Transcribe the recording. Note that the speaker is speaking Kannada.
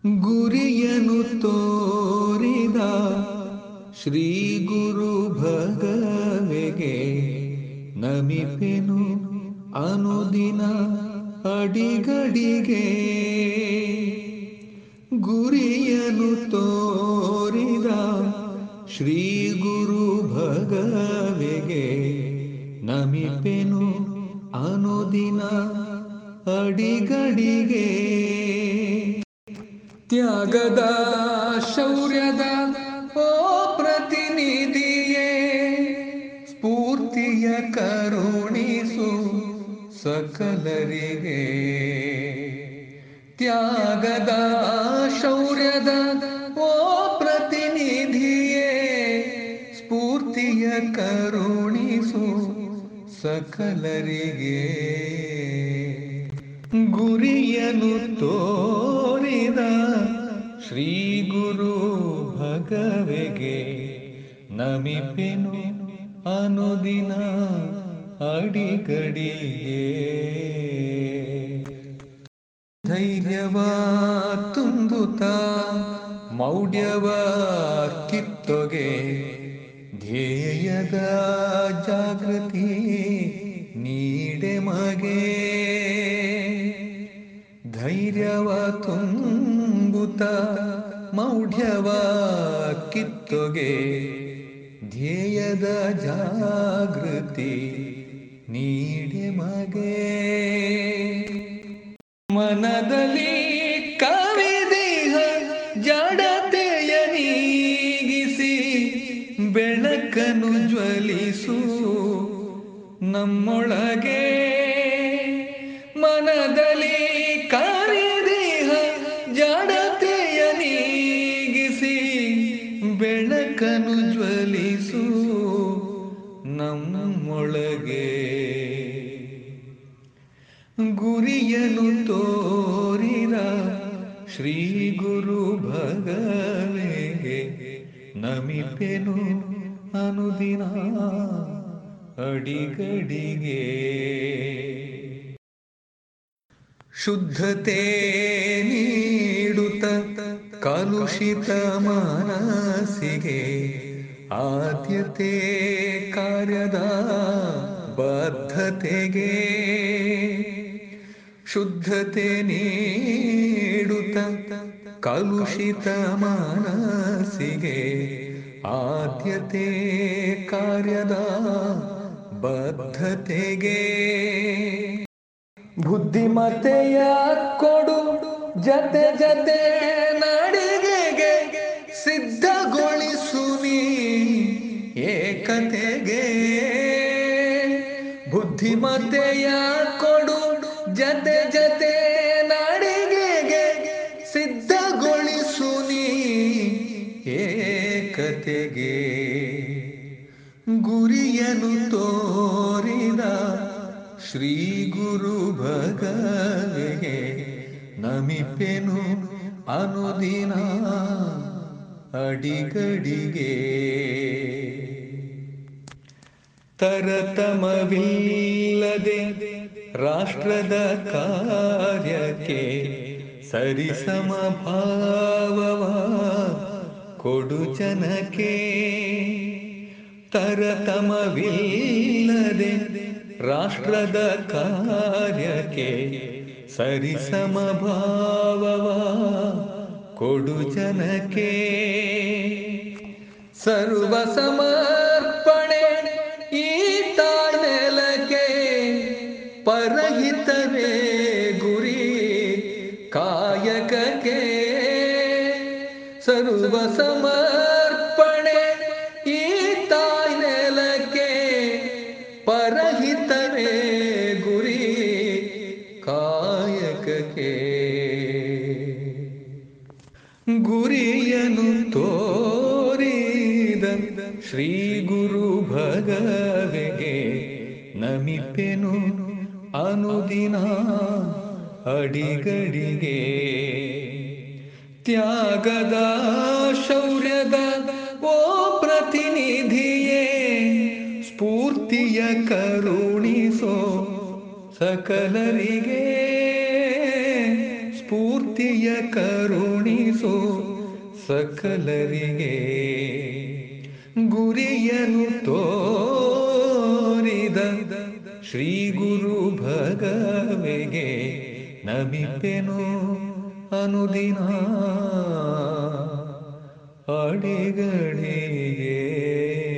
ಗುರಿಯನು ತೋರಿದ ಶ್ರೀ ಗುರು ಭಗವೆಗೆ ನಮಿಪೆನು ಅನುದಿನ ಅಡಿಗಡಿಗೆ ಗುರಿಯನು ತೋರಿದ ಶ್ರೀ ಗುರು ಭಗವೆಗೆ ನಮಿಪೆನು ಅನುದಿನ ಅಡಿಗಡಿಗೆ ತ್ಯಾಗದ ಶೌರ್ಯದ ಓ ಪ್ರತಿನಿಧಿಯೇ ಸ್ಫೂರ್ತಿಯ ಕರುಣಿಸು ಸಕಲರಿಗೆ ತ್ಯಾಗದ ಶೌರ್ಯದ ಓ ಪ್ರತಿನಿಧಿಯೇ ಸ್ಫೂರ್ತಿಯ ಕರುಣಿಸು ಸಕಲರಿಗೆ ಗುರಿಯನು ತೋರಿದ ಶ್ರೀ ಗುರು ಭಗವೆಗೆ ನಮಿಪೆನು ಅನುದಿನ ಅಡಿಗಡಿಗೆ ಧೈರ್ಯವ ತುಂಬುತ್ತ ಮೌಢ್ಯವ ಕಿತ್ತೊಗೆ ಧ್ಯೇಯದ ಜಾಗೃತಿ ನೀಡೆ ಮಗೆ ಧೈರ್ಯವ ತುಂಬುತ್ತ ಮೌಢ್ಯವ ಕಿತ್ತೊಗೆ ಧ್ಯೇಯದ ಜಾಗೃತಿ ನೀಡೆ ಮಗೆ ಮನದಲ್ಲಿ ಕವಿದೇಹ ಜಡತೆಯ ನೀಗಿಸಿ ಬೆಳಕನ್ನು ಜ್ವಲಿಸು ನಮ್ಮೊಳಗೆ ಮನದಲ್ಲಿ ಕವಿದೇಹ ಜಡತೆಯ ನೀಗಿಸಿ ಬೆಳಕನ್ನು ಜ್ವಲಿಸು ನಮ್ಮೊಳಗೆ ಗುರಿಯನು ತೋರಿದ ಶ್ರೀ ಗುರು ಭಗವೆಗೆ ನಮಿಪೆನು ಅನುದಿನ ಅಡಿಗಡಿಗೆ ಶುದ್ಧತೆ ನೀಡುತ್ತ ಕಲುಷಿತ ಮನಸ್ಸಿಗೆ ಆದ್ಯತೆ ಕಾರ್ಯದ ಬದ್ಧತೆಗೆ ಶುದ್ಧತೆ ನೀಡುತ್ತ ಕಲುಷಿತ ಮನಸ್ಸಿಗೆ ಆದ್ಯತೆ ಕಾರ್ಯದ ಬದ್ಧತೆಗೆ ಬುದ್ಧಿಮತೆಯ ಕೊಡು ಜತೆ ಜತೆ ನಡಿಗೆಗೆ ಸಿದ್ಧಗೊಳಿಸು ನೀ ಏಕತೆಗೆ ಬುದ್ಧಿಮತೆಯ ಕೊಡು ಜತೆ ಜತೆ ನಡಿಗೆಗೆ ಸಿದ್ಧಗೊಳಿಸು ನೀ ಏಕತೆಗೆ ಗುರಿಯನು ತೋರಿದ ಶ್ರೀ ಗುರು ಭಗವೆಗೆ ನಮಿಪೆನು ಅನುದಿನ ಅಡಿಗಡಿಗೆ ತರತಮವಿಲ್ಲದೆ ರಾಷ್ಟ್ರದ ಕಾರ್ಯಕ್ಕೆ ಸರಿಸಮ ಭಾವವ ಕೊಡು ಜನಕ್ಕೆ ತರತಮವಿಲ್ಲದೆ ರಾಷ್ಟ್ರದ ಕಾರ್ಯಕ್ಕೆ ಸರಿಸಮ ಭಾವವ ಕೊಡು ಜನಕ್ಕೆ ಸರ್ವ ಸಮರ್ಪಣೆ ಈ ತಾಳ್ನೆಲಕ್ಕೆ ಪರಹಿತವೇ ಗುರಿ ಕಾಯಕಕ್ಕೆ ಸರ್ವ ಸಮರ್ಪಣೆ ಈ ತಾಯ್ನೆಲಕ್ಕೆ ಪರಹಿತವೇ ಗುರಿ ಕಾಯಕಕ್ಕೆ ಗುರಿಯನು ತೋರಿದ ಶ್ರೀ ಗುರು ಭಗವೆಗೆ ನಮಿಪೆನು ಅನುದಿನ ಅಡಿಗಡಿಗೆ ತ್ಯಾಗದ ಶೌರ್ಯದ ಓ ಪ್ರತಿನಿಧಿಯೇ ಸ್ಫೂರ್ತಿಯ ಕರುಣಿಸೋ ಸಕಲರಿಗೆ ಸ್ಫೂರ್ತಿ ಸ್ಫೂರ್ತಿಯ ಕರುಣಿಸು ಸಕಲರಿಗೆ ಗುರಿಯನ್ನು ತೋರಿದ ಶ್ರೀ ಗುರು ಭಗವೆಗೆ ನಮಿಪೆನು ಅನುದಿನ ಅಡಿಗಳಿಗೆ